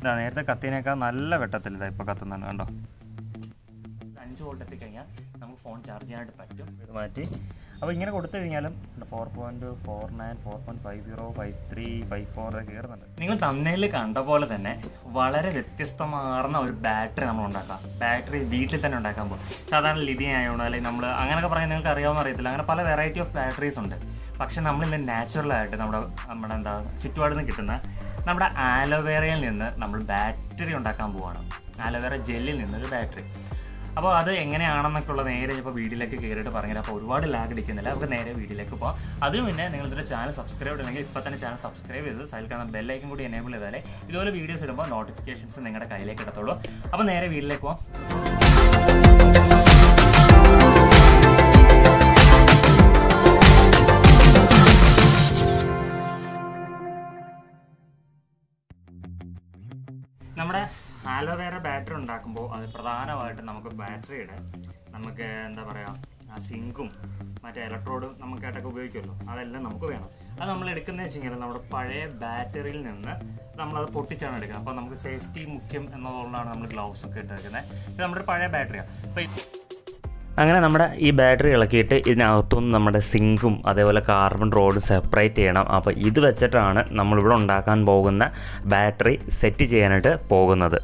ഇതാ നേരത്തെ കത്തിനേക്കാൾ നല്ല വെട്ടത്തിൽ ഇതാ ഇപ്പോൾ കത്തുന്നുണ്ട് കണ്ടോ അഞ്ച് വോൾട്ട് എത്തിക്കഴിഞ്ഞാൽ നമുക്ക് ഫോൺ ചാർജ് ചെയ്യാനായിട്ട് പറ്റും ഇത് മാറ്റി അപ്പോൾ ഇങ്ങനെ കൊടുത്തു കഴിഞ്ഞാലും four point four nine four point five zero five three five four ഒക്കെ കയറുന്നുണ്ട് നിങ്ങൾ തന്നേൽ കണ്ട പോലെ തന്നെ വളരെ വ്യത്യസ്തമാർന്ന ഒരു ബാറ്ററി നമ്മൾ ഉണ്ടാക്കാം ബാറ്ററി വീട്ടിൽ തന്നെ ഉണ്ടാക്കാൻ പോകും സാധാരണ ലിഥിയം ആയതുകൊണ്ട് അല്ലെങ്കിൽ നമ്മൾ അങ്ങനെയൊക്കെ പറയാൻ നിങ്ങൾക്ക് അറിയാമെന്ന് അറിയത്തില്ല അങ്ങനെ പല വെറൈറ്റി ഓഫ് ബാറ്ററീസ് ഉണ്ട് പക്ഷെ നമ്മളിന്ന് നാച്ചുറലായിട്ട് നമ്മുടെ നമ്മുടെ എന്താ ചുറ്റുപാടിൽ നിന്ന് കിട്ടുന്ന നമ്മുടെ ആലോവേറയിൽ നിന്ന് നമ്മൾ ബാറ്ററി ഉണ്ടാക്കാൻ പോവാണ് ആലോവേറ ജെല്ലിൽ നിന്നൊരു ബാറ്ററി അപ്പോൾ അത് എങ്ങനെയാണെന്നൊക്കെ ഉള്ള നേരെ ഇപ്പോൾ വീഡിയോയിലേക്ക് കയറിയിട്ട് പറഞ്ഞില്ല അപ്പോൾ ഒരുപാട് ലാഗ് അടിക്കുന്നില്ല നമുക്ക് നേരെ വീഡിയോയിലേക്ക് പോകാം അതിന് മുന്നേ നിങ്ങൾ ഇതിൻ്റെ ചാനൽ സബ്സ്ക്രൈബ് ചെയ്യണമെങ്കിൽ ഇപ്പോൾ തന്നെ ചാനൽ സബ്സ്ക്രൈബ് ചെയ്ത് സൈഡിൽ കാണുന്ന ബെല്ലൈക്കും കൂടി എനേബിൾ ചെയ്താലേ ഇതുപോലെ വീഡിയോസ് ഇടുമ്പോൾ നോട്ടിഫിക്കേഷൻസ് നിങ്ങളുടെ കയ്യിലേക്ക് ഇടത്തുള്ളൂ അപ്പോൾ നേരെ വീട്ടിലേക്ക് പോകാം നമ്മുടെ ആലോവേറ ബാറ്ററി ഉണ്ടാക്കുമ്പോൾ അത് പ്രധാനമായിട്ടും നമുക്ക് ബാറ്ററിയുടെ നമുക്ക് എന്താ പറയുക ആ സിങ്കും മറ്റേ ഇലക്ട്രോഡും നമുക്കായിട്ടൊക്കെ ഉപയോഗിക്കുമല്ലോ അതെല്ലാം നമുക്ക് വേണം അത് നമ്മൾ എടുക്കുന്നത് വെച്ച് കഴിഞ്ഞാൽ നമ്മുടെ പഴയ ബാറ്ററിയിൽ നിന്ന് നമ്മളത് പൊട്ടിച്ചാണ് എടുക്കുന്നത് അപ്പോൾ നമുക്ക് സേഫ്റ്റി മുഖ്യം എന്നതുകൊണ്ടാണ് നമ്മൾ ഗ്ലൗസ് ഒക്കെ ഇട്ടിരിക്കുന്നത് ഇത് നമ്മുടെ പഴയ ബാറ്ററിയാണ് അപ്പോൾ അങ്ങനെ നമ്മുടെ ഈ ബാറ്ററി ഇളക്കിയിട്ട് ഇതിനകത്തുനിന്ന് നമ്മുടെ സിങ്കും അതേപോലെ കാർബൺ റോഡും സെപ്പറേറ്റ് ചെയ്യണം അപ്പോൾ ഇത് വെച്ചിട്ടാണ് നമ്മളിവിടെ ഉണ്ടാക്കാൻ പോകുന്ന ബാറ്ററി സെറ്റ് ചെയ്യാനായിട്ട് പോകുന്നത്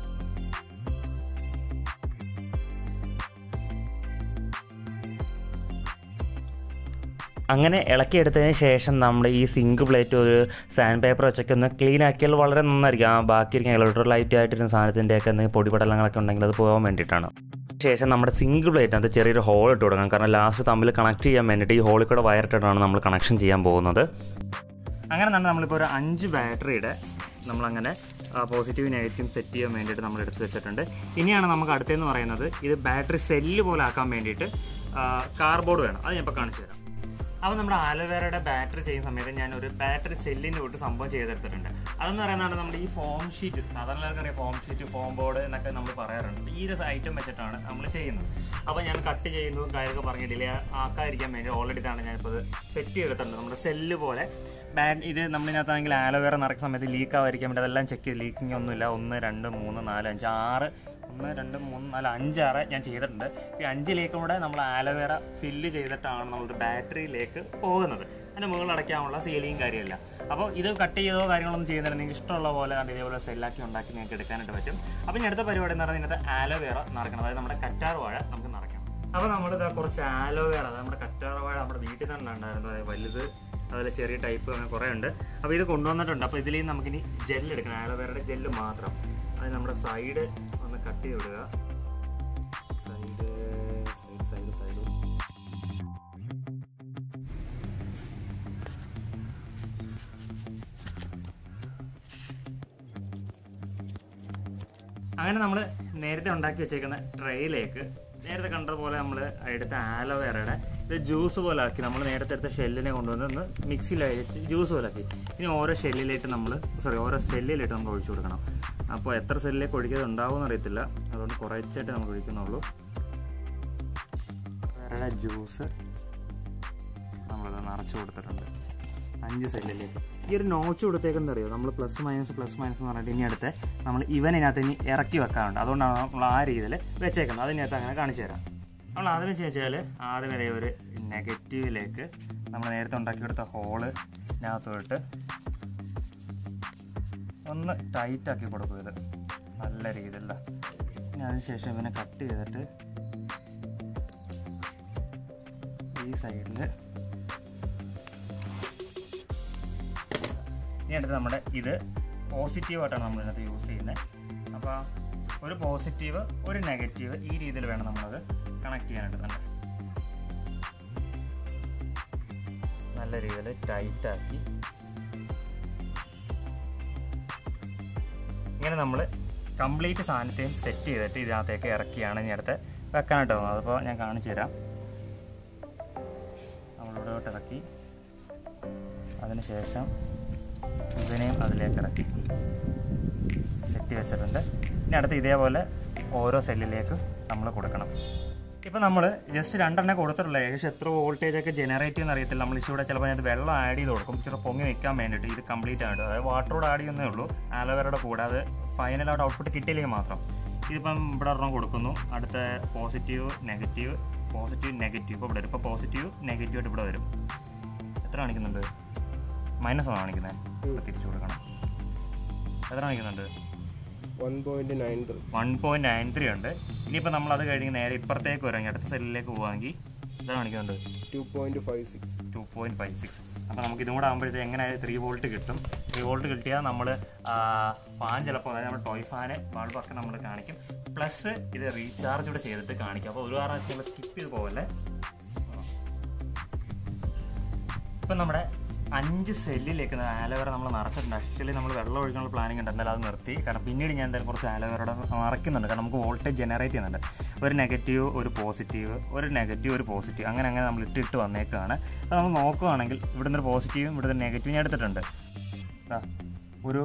അങ്ങനെ ഇളക്കിയെടുത്തതിന് ശേഷം നമ്മൾ ഈ സിങ്ക് പ്ലേറ്റ് ഒരു സാൻഡ് പേപ്പർ വെച്ചൊക്കെ ഒന്ന് ക്ലീൻ ആക്കിയാൽ വളരെ നന്നായിരിക്കും ആ ബാക്കിയിരിക്കുന്ന ഇലക്ട്രോലൈറ്റ് ആയിട്ടിരുന്ന സാധനത്തിൻ്റെയൊക്കെ എന്തെങ്കിലും പൊടിപടലങ്ങളൊക്കെ ഉണ്ടെങ്കിൽ അത് പോകാൻ വേണ്ടിയിട്ടാണ് ശേഷം നമ്മുടെ സിംഗിൾ പ്ലേറ്റ് അത് ചെറിയൊരു ഹോൾ ഇട്ട് കൊടുക്കണം കാരണം ലാസ്റ്റ് തമ്മിൽ കണക്ട് ചെയ്യാൻ വേണ്ടിയിട്ട് ഈ ഹോളിൽ കൂടെ വയറിട്ടിട്ടാണ് നമ്മൾ കണക്ഷൻ ചെയ്യാൻ പോകുന്നത് അങ്ങനെ തന്നെ നമ്മളിപ്പോൾ ഒരു അഞ്ച് ബാറ്ററിയുടെ നമ്മളങ്ങനെ പോസിറ്റീവ് നെഗറ്റീവ് സെറ്റ് ചെയ്യാൻ വേണ്ടിയിട്ട് നമ്മൾ എടുത്ത് വെച്ചിട്ടുണ്ട് ഇനിയാണ് നമുക്ക് അടുത്തതെന്ന് പറയുന്നത് ഇത് ബാറ്ററി സെല്ല് പോലെ ആക്കാൻ വേണ്ടിയിട്ട് കാർബോർഡ് വേണം അത് ഞാൻ ഇപ്പോൾ കാണിച്ചു തരാം അപ്പോൾ നമ്മുടെ ആലോവേറയുടെ ബാറ്ററി ചെയ്യുന്ന സമയത്ത് ഞാൻ ഒരു ബാറ്ററി സെല്ലിന് തൊട്ട് സംഭവം ചെയ്തെടുത്തിട്ടുണ്ട് അതെന്ന് പറയുന്നത് നമ്മുടെ ഈ ഫോം ഷീറ്റ് സാധാരണ എല്ലാവർക്കും അറിയാം ഫോം ഷീറ്റ് ഫോം ബോർഡ് എന്നൊക്കെ നമ്മൾ പറയാറുണ്ട് ഈ ഒരു ഐറ്റം വെച്ചിട്ടാണ് നമ്മൾ ചെയ്യുന്നത് അപ്പോൾ ഞാൻ കട്ട് ചെയ്യുന്നു കാര്യമൊക്കെ പറഞ്ഞ് ഡിലേ ആക്കാതിരിക്കാൻ വേണ്ടി ഓൾറെഡി ഇതാണ് ഞാനിപ്പോൾ ഇത് സെറ്റ് ചെയ്തിട്ടുണ്ട് നമ്മുടെ സെല്ല് പോലെ ബാറ്റ് ഇത് നമ്മളിനകത്താണെങ്കിൽ ആലോവേറ നിറയ്ക്കുന്ന സമയത്ത് ലീക്ക് ആവാതിരിക്കാൻ വേണ്ടി അതെല്ലാം ചെക്ക് ചെയ്ത് ലീക്കിംഗ് ഒന്നുമില്ല ഒന്ന് രണ്ട് മൂന്ന് നാല് അഞ്ച് ആറ് ഒന്ന് രണ്ട് മൂന്ന് നാല് അഞ്ചാറ് ഞാൻ ചെയ്തിട്ടുണ്ട് ഈ അഞ്ചിലേക്കും കൂടെ നമ്മൾ ആലോവേറ ഫില്ല് ചെയ്തിട്ടാണ് നമ്മുടെ ബാറ്ററിയിലേക്ക് പോകുന്നത് അതിൻ്റെ മുകളിൽ അടയ്ക്കാനുള്ള സീലിംഗ് കാര്യമില്ല അപ്പോൾ ഇത് കട്ട് ചെയ്തോ കാര്യങ്ങളൊന്നും ചെയ്യുന്നില്ല നിങ്ങൾക്ക് ഇഷ്ടമുള്ള പോലെ കണ്ട് ഇതേപോലെ സെല്ലാക്കി ഉണ്ടാക്കി നിങ്ങൾക്ക് എടുക്കാനായിട്ട് പറ്റും അപ്പോൾ ഇനി അടുത്ത പരിപാടി എന്ന് പറയുന്നത് ഇതിനകത്ത് ആലോവേറ നിറയ്ക്കണം അതായത് നമ്മുടെ കറ്റാർ വാഴ നമുക്ക് നിറയ്ക്കണം അപ്പോൾ നമ്മളിത് കുറച്ച് ആലോവേറ അതായത് നമ്മുടെ കറ്റാർ വാഴ നമ്മുടെ വീട്ടിൽ തന്നെ ഉണ്ടായിരുന്നു അതായത് വലുത് അതുപോലെ ചെറിയ ടൈപ്പ് അങ്ങനെ കുറേ ഉണ്ട് അപ്പോൾ ഇത് കൊണ്ടുവന്നിട്ടുണ്ട് അപ്പോൾ ഇതിൽ നമുക്കിനി ജെല്ല് എടുക്കണം ആലോവേറയുടെ ജെല്ല് മാത്രം അത് നമ്മുടെ സൈഡ് ഒന്ന് കട്ട് ചെയ്ത് വിടുക സൈഡ് സൈഡ് സൈഡ് സൈഡ് അങ്ങനെ നമ്മൾ നേരത്തെ ഉണ്ടാക്കി വെച്ചേക്കുന്ന ട്രേയിലേക്ക് നേരത്തെ കണ്ടതുപോലെ നമ്മൾ എടുത്ത ആലോവേറയുടെ ഇത് ജ്യൂസ് പോലെ ആക്കി നമ്മൾ നേരത്തെ എടുത്ത ഷെല്ലിനെ കൊണ്ടുവന്ന് ഒന്ന് മിക്സിയിൽ അഴിച്ച് ജ്യൂസ് പോലെ ആക്കി ഇനി ഓരോ ഷെല്ലിലേക്ക് നമ്മൾ സോറി ഓരോ സെല്ലിലേക്ക് നമ്മൾ ഒഴിച്ചു കൊടുക്കണം അപ്പോൾ എത്ര സെല്ലിലേക്ക് ഒഴിക്കുന്നത് ഉണ്ടാവുമെന്ന് അറിയത്തില്ല അതുകൊണ്ട് കുറച്ചായിട്ട് നമുക്ക് ഒഴിക്കുന്നുള്ളൂ വേറെ ജ്യൂസ് നമ്മളത് നിറച്ച് കൊടുത്തിട്ടുണ്ട് അഞ്ച് സെല്ലിലേക്ക് ഈ ഒരു നോച്ച് കൊടുത്തേക്കുന്നത് അറിയോ നമ്മൾ പ്ലസ് മൈനസ് പ്ലസ് മൈനസ് എന്ന് പറഞ്ഞിട്ട് ഇനി അടുത്ത് നമ്മൾ ഇവനകത്ത് ഇനി ഇറക്കി വെക്കാറുണ്ട് അതുകൊണ്ടാണ് നമ്മൾ ആ രീതിയിൽ വെച്ചേക്കുന്നത് അതിനകത്ത് അങ്ങനെ കാണിച്ചു തരാം നമ്മൾ ആദ്യം വെച്ചാൽ ആദ്യം വരെ ഒരു നെഗറ്റീവിലേക്ക് നമ്മൾ നേരത്തെ ഉണ്ടാക്കിയെടുത്ത ഹോള് ഇതിനകത്തോട്ട് ഒന്ന് ടൈറ്റ് ആക്കി കൊടുക്കും ഇത് നല്ല രീതിയിലുള്ള ഇനി അതിനുശേഷം ഇവനെ കട്ട് ചെയ്തിട്ട് ഈ സൈഡിൽ ഇനി അടുത്ത് നമ്മുടെ ഇത് പോസിറ്റീവായിട്ടാണ് നമ്മൾ ഇതിനകത്ത് യൂസ് ചെയ്യുന്നത് അപ്പോൾ ഒരു പോസിറ്റീവ് ഒരു നെഗറ്റീവ് ഈ രീതിയിൽ വേണം നമ്മളത് കണക്ട് ചെയ്യാനായിട്ട് തന്നെ നല്ല രീതിയിൽ ടൈറ്റാക്കി ഇങ്ങനെ നമ്മൾ കംപ്ലീറ്റ് സാധനത്തെയും സെറ്റ് ചെയ്തിട്ട് ഇതിനകത്തേക്ക് ഇറക്കിയാണ് ഇനി അടുത്ത് വെക്കാനായിട്ട് തോന്നുന്നത് അതിപ്പോൾ ഞാൻ കാണിച്ചു തരാം നമ്മളിവിടോട്ട് ഇറക്കി അതിനുശേഷം ഇതിനെയും അതിലേക്ക് ഇറക്കി സെറ്റ് വെച്ചിട്ടുണ്ട് ഇനി അടുത്ത് ഇതേപോലെ ഓരോ സെല്ലിലേക്ക് നമ്മൾ കൊടുക്കണം ഇപ്പം നമ്മൾ ജസ്റ്റ് രണ്ടെണ്ണം കൊടുത്തിട്ടുള്ള ഏകദേശം എത്ര വോൾട്ടേജ് ഒക്കെ ജനറേറ്റ് ചെയ്യുന്ന അറിയത്തില്ല നമ്മൾ ഇച്ചിരി ചിലപ്പോൾ അതിനകത്ത് വെള്ളം ആഡ് ചെയ്ത് കൊടുക്കും ഇച്ചിരി പൊങ്ങി നിൽക്കാൻ വേണ്ടിയിട്ട് ഇത് കംപ്ലീറ്റ് ആയിട്ട് അതായത് വാട്ടറോട് ആഡ് ചെയ്യുന്നേ ഉള്ളൂ ആലോവേറയുടെ കൂടെ അത് ഫൈനലായിട്ട് ഔട്ട്പുട്ട് കിട്ടിയില്ലെങ്കിൽ മാത്രം ഇതിപ്പം ഇവിടെ ഒരെണ്ണം കൊടുക്കുന്നു അടുത്ത പോസിറ്റീവ് നെഗറ്റീവ് പോസിറ്റീവ് നെഗറ്റീവ് ഇപ്പോൾ ഇവിടെ വരും ഇപ്പോൾ പോസിറ്റീവ് നെഗറ്റീവ് ആയിട്ട് ഇവിടെ വരും എത്ര കാണിക്കുന്നുണ്ട് മൈനസ് ആണ് കാണിക്കുന്നത് ഇവിടെ തിരിച്ചു കൊടുക്കണം എത്ര കാണിക്കുന്നുണ്ട് one point nine three one point nine three ഉണ്ട് ഇനിയിപ്പോൾ നമ്മൾ അത് കഴിഞ്ഞ് നേരെ ഇപ്പുറത്തേക്ക് വരാമെങ്കിൽ അടുത്ത സെല്ലിലേക്ക് പോവാമെങ്കിൽ ഇതാണ് കാണിക്കുന്നുണ്ട് two point five six two point five six അപ്പോൾ നമുക്ക് ഇതും കൂടെ ആകുമ്പോഴത്തേക്ക് എങ്ങനെയായാലും ത്രീ വോൾട്ട് കിട്ടും ത്രീ വോൾട്ട് കിട്ടിയാൽ നമ്മൾ ഫാൻ ചിലപ്പോൾ അതായത് നമ്മുടെ ടോയ് ഫാന് ബൾബൊക്കെ നമ്മൾ കാണിക്കും പ്ലസ് ഇത് റീചാർജ് കൂടെ ചെയ്തിട്ട് കാണിക്കും അപ്പോൾ ഒരു കാരണവശാലും നിങ്ങൾ സ്കിപ്പ് ചെയ്ത് പോകല്ലേ ഇപ്പം നമ്മുടെ അഞ്ച് സെല്ലിലേക്ക് ആലോവേറ നമ്മൾ നിറച്ചിട്ടുണ്ട് ആക്ച്വലി നമ്മൾ വെള്ളം ഒഴിക്കാനുള്ള പ്ലാനിങ് ഉണ്ട് എന്തായാലും അത് നിർത്തി കാരണം പിന്നീട് ഞാൻ എന്തായാലും കുറച്ച് ആലോവേറയുടെ നിറയ്ക്കുന്നുണ്ട് കാരണം നമുക്ക് വോൾട്ടേജ് ജനറേറ്റ് ചെയ്യുന്നുണ്ട് ഒരു നെഗറ്റീവ് ഒരു പോസിറ്റീവ് ഒരു നെഗറ്റീവ് ഒരു പോസിറ്റീവ് അങ്ങനെ അങ്ങനെ നമ്മൾ ഇട്ടിട്ട് വന്നേക്കാണ് അപ്പോൾ നമ്മൾ നോക്കുകയാണെങ്കിൽ ഇവിടുന്ന് ഒരു പോസിറ്റീവും ഇവിടുന്ന് ഒരു നെഗറ്റീവ് ഞാൻ എടുത്തിട്ടുണ്ട് ദാ, ഒരു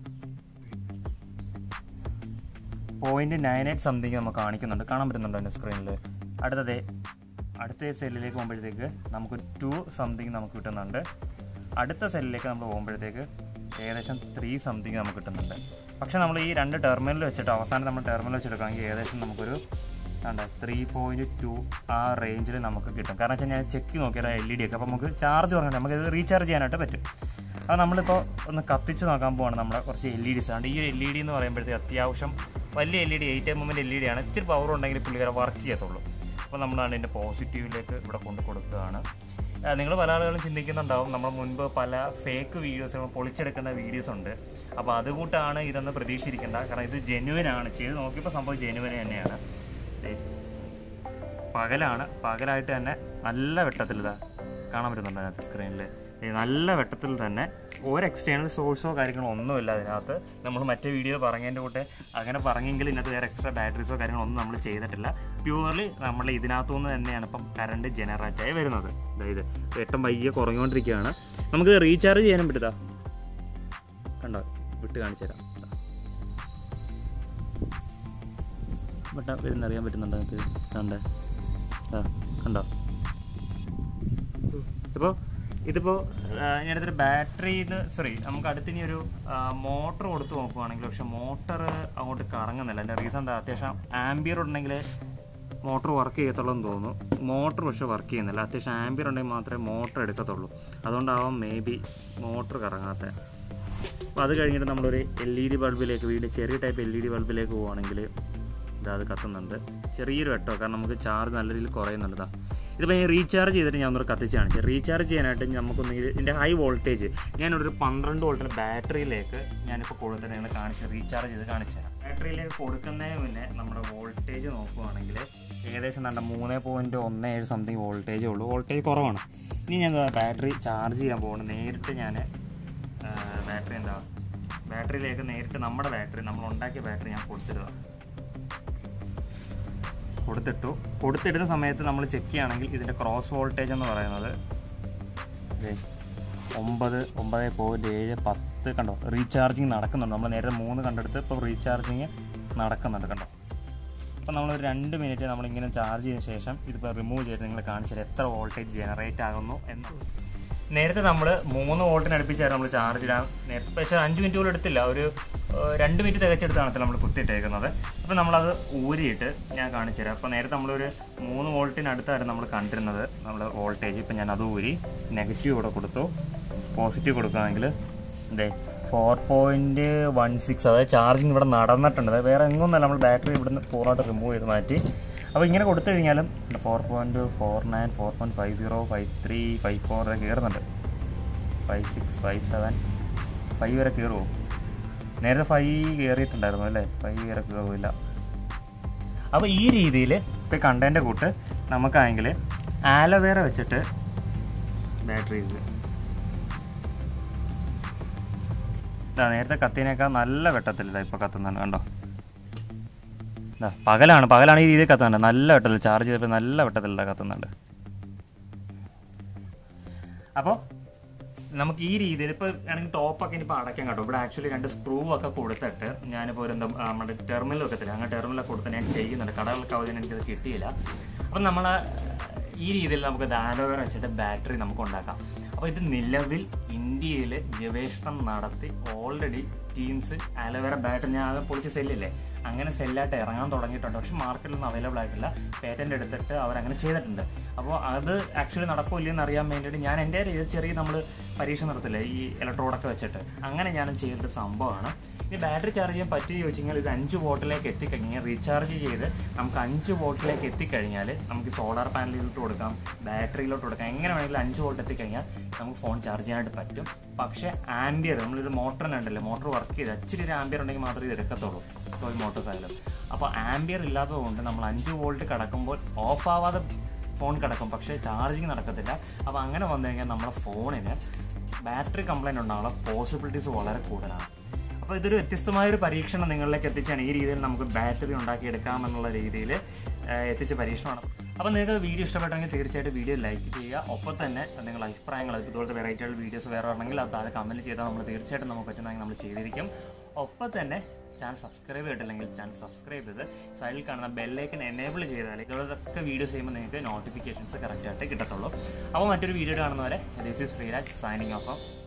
പോയിന്റ് നയൻ എയ്റ്റ് സംതിങ് നമുക്ക് കാണിക്കുന്നുണ്ട് കാണാൻ പറ്റുന്നുണ്ടോ എൻ്റെ സ്ക്രീനിൽ അടുത്തത് അടുത്ത സെല്ലിലേക്ക് പോകുമ്പോഴത്തേക്ക് നമുക്ക് ടു സംതിങ് നമുക്ക് കിട്ടുന്നുണ്ട് അടുത്ത സെല്ലിലേക്ക് നമ്മൾ പോകുമ്പോഴത്തേക്ക് ഏകദേശം ത്രീ സംതിങ് നമുക്ക് കിട്ടുന്നുണ്ട് പക്ഷേ നമ്മൾ ഈ രണ്ട് ടെർമിനൽ വെച്ചിട്ട് അവസാനം നമ്മൾ ടെർമിനൽ വെച്ചെടുക്കുകയാണെങ്കിൽ ഏകദേശം നമുക്കൊരു കണ്ട ത്രീ പോയിൻറ്റ് ടു ആ റേഞ്ചിൽ നമുക്ക് കിട്ടും കാരണം വെച്ചാൽ ഞാൻ ചെക്ക് നോക്കിയാൽ എൽ ഇ ഡി ഒക്കെ അപ്പോൾ നമുക്ക് ചാർജ് പറഞ്ഞിട്ട് നമുക്ക് ഇത് റീചാർജ് ചെയ്യാനായിട്ട് പറ്റും അത് നമ്മളിപ്പോൾ ഒന്ന് കത്തിച്ച് നോക്കാൻ പോവാണ് നമ്മുടെ കുറച്ച് എൽ ഇ ഡിസ് ആണ് ഈ ഒരു എൽ ഇ ഡി എന്ന് പറയുമ്പോഴത്തേക്ക് അത്യാവശ്യം വലിയ L E D eight M എമ്മിൻ്റെ എൽ ഇ ഡി ആണ് ഇച്ചിരി പവർ ഉണ്ടെങ്കിൽ പുള്ളിക്കാരെ വർക്ക് ചെയ്യത്തുള്ളൂ അപ്പോൾ നമ്മളാണ് ഇതിൻ്റെ പോസിറ്റീവിലേക്ക് ഇവിടെ കൊണ്ട് കൊടുക്കുകയാണ് നിങ്ങൾ പല ആളുകളും ചിന്തിക്കുന്നുണ്ടാവും നമ്മൾ മുൻപ് പല ഫേക്ക് വീഡിയോസ് പൊളിച്ചെടുക്കുന്ന വീഡിയോസ് ഉണ്ട് അപ്പോൾ അതുകൂട്ടാണ് ഇതെന്ന് പ്രതീക്ഷിച്ചിരിക്കേണ്ട കാരണം ഇത് ജെനുവൻ ആണ് ചെയ്ത് നോക്കിയപ്പോൾ സംഭവം ജെനുവൻ തന്നെയാണ് ദേ, പകലാണ് പകലായിട്ട് തന്നെ നല്ല വെട്ടത്തിൽ ഇതാ കാണാൻ പറ്റുന്നുണ്ട് അതിനകത്ത് സ്ക്രീനിൽ നല്ല വെട്ടത്തിൽ തന്നെ ഒരു എക്സ്റ്റേണൽ സോഴ്സോ കാര്യങ്ങളോ ഒന്നുമില്ല അതിനകത്ത് നമ്മൾ മറ്റേ വീഡിയോ പറഞ്ഞതിൻ്റെ കൂടെ അങ്ങനെ പറഞ്ഞെങ്കിൽ ഇതിനകത്ത് വേറെ എക്സ്ട്രാ ബാറ്ററീസോ കാര്യങ്ങളോ ഒന്നും നമ്മൾ ചെയ്തിട്ടില്ല പ്യൂർലി നമ്മൾ ഇതിനകത്തുനിന്ന് തന്നെയാണ് ഇപ്പം കറണ്ട് ജനറേറ്റ് ആയി വരുന്നത് അതായത് വെട്ടം പയ്യെ കുറഞ്ഞുകൊണ്ടിരിക്കുകയാണ് നമുക്ക് റീചാർജ് ചെയ്യാനും പറ്റുതാ കണ്ടോ വിട്ട് കാണിച്ചു തരാം ദാ. ബട്ട വരുന്നറിയാൻ പറ്റുന്നുണ്ടോ നിങ്ങൾക്ക് കണ്ടേ ആ കണ്ടോ ഇപ്പോൾ ഇതിപ്പോൾ ഞാനിതൊരു ബാറ്ററിന്ന് സോറി നമുക്ക് അടുത്തിനി ഒരു മോട്ടർ കൊടുത്ത് നോക്കുവാണെങ്കിൽ പക്ഷെ മോട്ടർ അങ്ങോട്ട് കറങ്ങുന്നില്ല എൻ്റെ റീസൺ എന്താ അത്യാവശ്യം ആംബിയർ ഉണ്ടെങ്കിൽ മോട്ടർ വർക്ക് ചെയ്യത്തുള്ളൂ എന്ന് തോന്നുന്നു മോട്ടർ പക്ഷെ വർക്ക് ചെയ്യുന്നില്ല അത്യാവശ്യം ആംബിയർ ഉണ്ടെങ്കിൽ മാത്രമേ മോട്ടർ എടുക്കത്തുള്ളൂ അതുകൊണ്ടാവാം മേ ബി മോട്ടർ കറങ്ങാത്തത് അപ്പോൾ അത് കഴിഞ്ഞിട്ട് നമ്മളൊരു എൽ ഇ ഡി ബൾബിലേക്ക് വീണ്ടും ചെറിയ ടൈപ്പ് എൽ ഇ ഡി ബൾബിലേക്ക് പോവുകയാണെങ്കിൽ ഇതാ അത് കത്തുന്നുണ്ട് ചെറിയൊരു വെട്ടോ കാരണം നമുക്ക് ചാർജ് നല്ല രീതിയിൽ കുറയുന്നുണ്ട് ഇതാ ഇതിപ്പോൾ ഞാൻ റീചാർജ് ചെയ്തിട്ട് ഞാൻ ഒന്നൊരു കത്തിച്ച് കാണിച്ചു റീചാർജ് ചെയ്യാനായിട്ട് നമുക്കൊന്ന് ഇതിൻ്റെ ഹൈ വോൾട്ടേജ് ഞാനൊരു ഒരു പന്ത്രണ്ട് വോൾട്ടിൻ്റെ ബാറ്ററിയിലേക്ക് ഞാനിപ്പോൾ കൊടുത്തിട്ട് നിങ്ങൾ കാണിച്ച് റീചാർജ് ചെയ്ത് കാണിച്ചു തരാം ബാറ്ററിയിലേക്ക് കൊടുക്കുന്നതിന് മുന്നേ നമ്മുടെ വോൾട്ടേജ് നോക്കുവാണെങ്കിൽ ഏകദേശം നല്ല മൂന്ന് പോയിൻറ്റ് ഒന്ന് ഏഴ് സംതിങ് വോൾട്ടേജേ ഉള്ളൂ വോൾട്ടേജ് കുറവാണ് ഇനി ഞാൻ ബാറ്ററി ചാർജ് ചെയ്യാൻ പോകുന്നത് നേരിട്ട് ഞാൻ ബാറ്ററി എന്താ ബാറ്ററിയിലേക്ക് നേരിട്ട് നമ്മുടെ ബാറ്ററി നമ്മൾ ഉണ്ടാക്കിയ ബാറ്ററി ഞാൻ കൊടുത്തിടുക കൊടുത്തിട്ടു കൊടുത്തിടുന്ന സമയത്ത് നമ്മൾ ചെക്ക് ചെയ്യുകയാണെങ്കിൽ ഇതിൻ്റെ ക്രോസ് വോൾട്ടേജ് എന്ന് പറയുന്നത് ദേ, ഒമ്പത് ഒമ്പത് പോയിൻറ്റ് ഏഴ് പത്ത് കണ്ടോ റീചാർജിങ് നടക്കുന്നുണ്ട് നമ്മൾ നേരത്തെ മൂന്ന് കണ്ടെടുത്ത് ഇപ്പോൾ റീചാർജിങ് നടക്കുന്നുണ്ട് കണ്ടോ അപ്പോൾ നമ്മൾ ഒരു രണ്ട് മിനിറ്റ് നമ്മളിങ്ങനെ ചാർജ് ചെയ്ത ശേഷം ഇതിപ്പോൾ റിമൂവ് ചെയ്ത് നിങ്ങൾ കാണിച്ചാൽ എത്ര വോൾട്ടേജ് ജനറേറ്റ് ആകുന്നു എന്ന് നേരത്തെ നമ്മൾ മൂന്ന് വോൾട്ടിന് അടുപ്പിച്ചായിരുന്നു നമ്മൾ ചാർജ് ഇടാൻ നേരത്തെ പക്ഷേ അഞ്ച് മിനിറ്റ് പോലും എടുത്തില്ല ഒരു ഏഹ്, രണ്ട് മിനിറ്റ് തികച്ചെടുത്താണ് നമ്മൾ കുത്തിയിട്ടേക്കുന്നത് അപ്പോൾ നമ്മളത് ഊരിയിട്ട് ഞാൻ കാണിച്ചു തരാം അപ്പോൾ നേരത്തെ നമ്മളൊരു മൂന്ന് വോൾട്ടിനടുത്തായിരുന്നു നമ്മൾ കണ്ടിരുന്നത് നമ്മൾ വോൾട്ടേജ് ഇപ്പം ഞാൻ അത് ഊരി നെഗറ്റീവ് ഇവിടെ കൊടുത്തു പോസിറ്റീവ് കൊടുക്കുകയാണെങ്കിൽ എന്തേ ഫോർ പോയിൻറ്റ് വൺ സിക്സ് അതായത് ചാർജിങ് ഇവിടെ നടന്നിട്ടുണ്ട് അതായത് വേറെ എങ്ങൊന്നല്ല നമ്മൾ ബാറ്ററി ഇവിടുന്ന് പൂർണ്ണമായിട്ട് റിമൂവ് ചെയ്ത് മാറ്റി അപ്പോൾ ഇങ്ങനെ കൊടുത്തു കഴിഞ്ഞാലും four point four nine four point five zero five three five four വരെ കയറുന്നുണ്ട് five six five seven five വരെ കയറുമോ നേരത്തെ ഫൈവ് കയറിയിട്ടുണ്ടായിരുന്നു അല്ലേ ഫൈവ് വരെ കയറുമില്ല അപ്പോൾ ഈ രീതിയിൽ ഇപ്പോൾ കണ്ടതിൻ്റെ കൂട്ട് നമുക്കാണെങ്കിൽ ആലോവേറ വെച്ചിട്ട് ബാറ്ററീസ് ഇതാ നേരത്തെ കത്തിനേക്കാൾ നല്ല വെട്ടത്തിൽ ഇതാ ഇപ്പോൾ കത്തുന്നുണ്ട് കണ്ടോ ഇതാ പകലാണ് പകലാണ് ഈ രീതിയിൽ കത്തുന്നുണ്ട് നല്ല വെട്ടത്തിൽ ചാർജ് ചെയ്തപ്പോൾ നല്ല വെട്ടത്തിൽ ഇതാ കത്തുന്നുണ്ട് അപ്പോൾ നമുക്ക് ഈ രീതിയിൽ ഇപ്പോൾ ആണെങ്കിൽ ടോപ്പൊക്കെ ഇനിയിപ്പോൾ അടയ്ക്കാൻ കേട്ടോ ഇവിടെ ആക്ച്വലി രണ്ട് സ്ക്രൂ ഒക്കെ കൊടുത്തിട്ട് ഞാനിപ്പോൾ ഒരു എന്താ ആ, നമ്മുടെ ടെർമിനൽ വെക്കത്തില്ല അങ്ങനെ ടെർമിനലൊക്കെ കൊടുത്ത് ഞാൻ ചെയ്യുന്നുണ്ട് കടകൾക്ക് അവധിന് എനിക്കത് കിട്ടിയില്ല അപ്പോൾ അപ്പം നമ്മൾ ഈ രീതിയിൽ നമുക്ക് ദാനോവേർ വെച്ചിട്ട് ബാറ്ററി നമുക്ക് ഉണ്ടാക്കാം അപ്പോൾ ഇത് നിലവിൽ ഇന്ത്യയിൽ ഗവേഷണം നടത്തി ഓൾറെഡി ടീംസ് അലോവേറ ബാറ്ററി ഞാൻ ആകെ പൊളിച്ച് സെല്ലില്ലേ അങ്ങനെ സെല്ലായിട്ട് ഇറങ്ങാൻ തുടങ്ങിയിട്ടുണ്ട് പക്ഷെ മാർക്കറ്റിലൊന്നും അവൈലബിൾ ആയിട്ടില്ല പേറ്റന്റ് എടുത്തിട്ട് അവരങ്ങനെ ചെയ്തിട്ടുണ്ട് അപ്പോൾ അത് ആക്ച്വലി നടക്കുമോ ഇല്ലെന്ന് അറിയാൻ വേണ്ടിയിട്ട് ഞാൻ എൻ്റെ ഒരു ചെറിയ നമ്മൾ പരീക്ഷ നടത്തില്ലേ ഈ ഇലക്ട്രോഡൊക്കെ വെച്ചിട്ട് അങ്ങനെ ഞാൻ ചെയ്തൊരു സംഭവമാണ് ഇനി ബാറ്ററി ചാർജ് ചെയ്യാൻ പറ്റുമോ ചോദിച്ചു കഴിഞ്ഞാൽ ഇത് അഞ്ച് വോട്ടിലേക്ക് എത്തിക്കഴിഞ്ഞാൽ റീചാർജ് ചെയ്ത് നമുക്ക് അഞ്ച് വോട്ടിലേക്ക് എത്തിക്കഴിഞ്ഞാൽ നമുക്ക് സോളാർ പാനലിലോട്ട് കൊടുക്കാം ബാറ്ററിയിലോട്ട് കൊടുക്കാം എങ്ങനെ വേണമെങ്കിലും അഞ്ച് വോൾട്ട് എത്തിക്കഴിഞ്ഞാൽ നമുക്ക് ഫോൺ ചാർജ് ചെയ്യാനായിട്ട് പറ്റും പക്ഷേ ആംബിയർ നമ്മളിത് മോട്ടറിനുണ്ടല്ലോ മോട്ടർ വർക്ക് ചെയ്ത് ഇച്ചിരി ഒരു ആംബിയർ ഉണ്ടെങ്കിൽ മാത്രമേ ഇത് എടുക്കത്തുള്ളൂ ടോയ് മോട്ടോഴ്സ് ആയാലും അപ്പോൾ ആംബിയർ ഇല്ലാത്തതുകൊണ്ട് നമ്മൾ അഞ്ച് വോൾട്ട് കടക്കുമ്പോൾ ഓഫ് ആവാതെ ഫോൺ കിടക്കും പക്ഷേ ചാർജിങ് നടക്കത്തില്ല അപ്പോൾ അങ്ങനെ വന്നു കഴിഞ്ഞാൽ നമ്മുടെ ഫോണിന് ബാറ്ററി കംപ്ലൈൻറ്റ് ഉണ്ടാകാനുള്ള പോസിബിലിറ്റീസ് വളരെ കൂടുതലാണ് അപ്പോൾ ഇതൊരു വ്യത്യസ്തമായൊരു പരീക്ഷണം നിങ്ങളിലേക്ക് എത്തിച്ചാണ് ഈ രീതിയിൽ നമുക്ക് ബാറ്ററി ഉണ്ടാക്കിയെടുക്കാമെന്നുള്ള രീതിയിൽ എത്തിച്ച പരീക്ഷണമാണ് അപ്പോൾ നിങ്ങൾക്ക് വീഡിയോ ഇഷ്ടപ്പെട്ടെങ്കിൽ തീർച്ചയായിട്ടും വീഡിയോ ലൈക്ക് ചെയ്യുക ഒപ്പം തന്നെ നിങ്ങളുടെ അഭിപ്രായങ്ങൾ അത് ഇതുപോലത്തെ വെറൈറ്റിയുള്ള വീഡിയോസ് വേറെ ഉണ്ടെങ്കിൽ അത് താഴെ കമൻറ്റ് ചെയ്താൽ നമ്മൾ തീർച്ചയായിട്ടും നമുക്ക് പറ്റുന്നതെങ്കിൽ നമ്മൾ ചെയ്തിരിക്കും ഒപ്പം തന്നെ ചാനൽ സബ്സ്ക്രൈബ് ചെയ്തിട്ടില്ലെങ്കിൽ ചാനൽ സബ്സ്ക്രൈബ് ചെയ്ത് സൈഡിൽ കാണുന്ന ബെല്ലൈക്കൻ എനേബിൾ ചെയ്താൽ ഇതുപോലത്തെ വീഡിയോസ് ചെയ്യുമ്പോൾ നിങ്ങൾക്ക് നോട്ടിഫിക്കേഷൻസ് കറക്റ്റായിട്ട് കിട്ടത്തുള്ളൂ അപ്പോൾ മറ്റൊരു വീഡിയോ കാണുന്നവരെ this is Sreeraj signing of